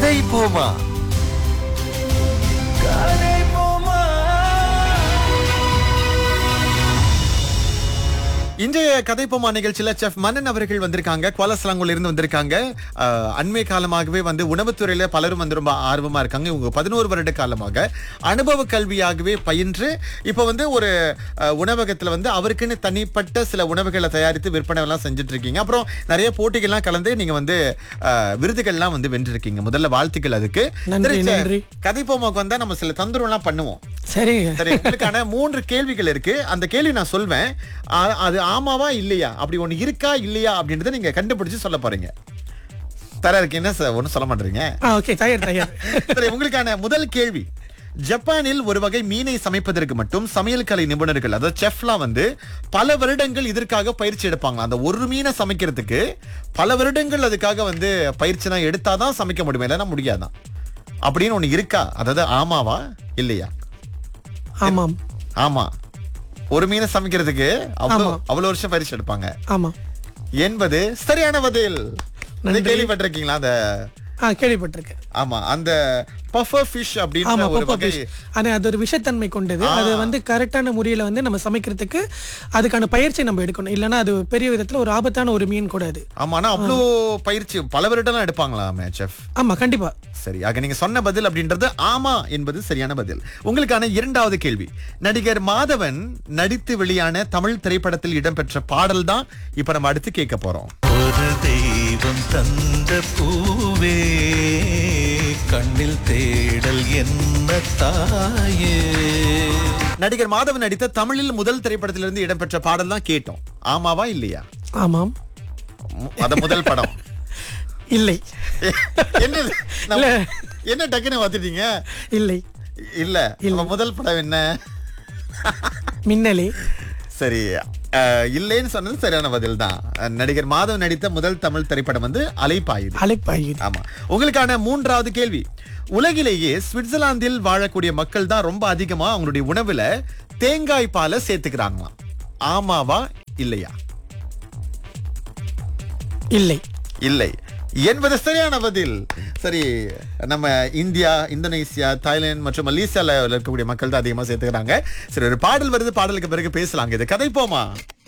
கதை போமா கதை போமா இன்றைய கதைப்போமா நிகழ்ச்சியில செஃப் மன்னன் அவர்கள் வந்திருக்காங்க குவாலஸ்லாங்குல இருந்து வந்திருக்காங்க அஹ், அண்மை காலமாகவே வந்து உணவுத்துறையில பலரும் வந்து ரொம்ப ஆர்வமா இருக்காங்க இவங்க பதினோரு வருட காலமாக அனுபவ கல்வியாகவே பயின்று இப்ப வந்து ஒரு அஹ், உணவகத்துல வந்து அவருக்குன்னு தனிப்பட்ட சில உணவுகளை தயாரித்து விற்பனை எல்லாம் செஞ்சுட்டு இருக்கீங்க அப்புறம் நிறைய போட்டிகள்லாம் கலந்து நீங்க வந்து அஹ், விருதுகள்லாம் வந்து வென்றிருக்கீங்க முதல்ல வாழ்த்துக்கள் அதுக்கு நன்றி, சரி, செ- நன்றி. கதைப்போமாக்கு வந்தா நம்ம சில தந்திரம்லாம் பண்ணுவோம் சரிங்க சரி உங்களுக்கான மூன்று கேள்விகள் இருக்கு அந்த கேள்வி நான் சொல்வேன் ஆ- அது ஆமாவா இல்லையா அப்படி ஒண்ணு இருக்கா இல்லையா அப்படின்றத நீங்க கண்டுபிடிச்சு சொல்ல போறீங்க தர இருக்கு என்ன சார் ஒன்னும் சொல்ல மாட்டீங்க ஆ ஓகே தயார் தயார் சரி உங்களுக்கான முதல் கேள்வி ஜப்பானில் ஒரு வகை மீனை சமைப்பதற்கு மட்டும் சமையல் கலை நிபுணர்கள் அதாவது செஃப்லாம் வந்து பல வருடங்கள் இதற்காக பயிற்சி எடுப்பாங்க அந்த ஒரு மீனை சமைக்கிறதுக்கு பல வருடங்கள் அதுக்காக வந்து பயிற்சினா எடுத்தாதான் சமைக்க முடியும் இல்லைன்னா முடியாதான் அப்படின்னு ஒண்ணு இருக்கா அதாவது ஆமாவா இல்லையா ஆமாம் ஆமா ஒரு மீனை சமைக்கிறதுக்கு அவ்வளவு ஆமா. அவ்வளவு வருஷம் பயிற்சி எடுப்பாங்க ஆமாம் என்பது சரியான பதில் இதை நன்றி. கேள்விப்பட்டிருக்கீங்களா அந்த ஆ கேள்விப்பட்டிருக்கேன் ஆமா அந்த பஃபர் ஃபிஷ் அப்படின்னு ஆமா ஒரு பப்பா வகை ஃபிஷ் ஆனா அது ஒரு விஷத்தன்மை கொண்டது அது வந்து கரெக்டான முறையில வந்து நம்ம சமைக்கிறதுக்கு அதுக்கான பயிற்சி நம்ம எடுக்கணும் இல்லைன்னா அது பெரிய விதத்துல ஒரு ஆபத்தான ஒரு மீன் கூட அது ஆமா ஆனா அவ்வளோ பயிற்சி பல வருடம் எடுப்பாங்களா செஃப் ஆமா கண்டிப்பா சரி ஆக நீங்க சொன்ன பதில் அப்படின்றது ஆமா என்பது சரியான பதில் உங்களுக்கான இரண்டாவது கேள்வி நடிகர் மாதவன் நடித்து வெளியான தமிழ் திரைப்படத்தில் இடம்பெற்ற பாடல் தான் இப்ப நம்ம அடுத்து கேட்க போறோம் ஒரு தெய்வம் தந்த பூவே கண்ணில் தேடல் என்ன தாயே நடிகர் மாதவன் நடித்த தமிழில் முதல் திரைப்படத்திலிருந்து இடம்பெற்ற பாடல் தான் கேட்டோம் ஆமாவா இல்லையா ஆமாம் மு- அத முதல் படம் இல்லை என்ன நம்ம- என்ன டக்குன்னு பார்த்துட்டீங்க இல்லை இல்ல நம்ம முதல் படம் என்ன மின்னலே சரி அஹ், இல்லைன்னு சொன்னது சரியான பதில் தான் நடிகர் மாதவன் நடித்த முதல் தமிழ் திரைப்படம் வந்து அலைப்பாயுது அழைப்பாயுது ஆமா உங்களுக்கான மூன்றாவது கேள்வி உலகிலேயே சுவிட்சர்லாந்தில் வாழக்கூடிய மக்கள் தான் ரொம்ப அதிகமா அவங்களுடைய உணவுல தேங்காய் பாலை சேர்த்துக்கிறாங்களாம் ஆமாவா இல்லையா இல்லை இல்லை என்பது சரியான பதில் சரி நம்ம இந்தியா இந்தோனேசியா தாய்லாந்து மற்றும் மலேசியால இருக்கக்கூடிய மக்கள் தான் அதிகமா சேர்த்துக்கிறாங்க சரி ஒரு பாடல் வருது பாடலுக்கு பிறகு பேசலாங்க இது கதை போமா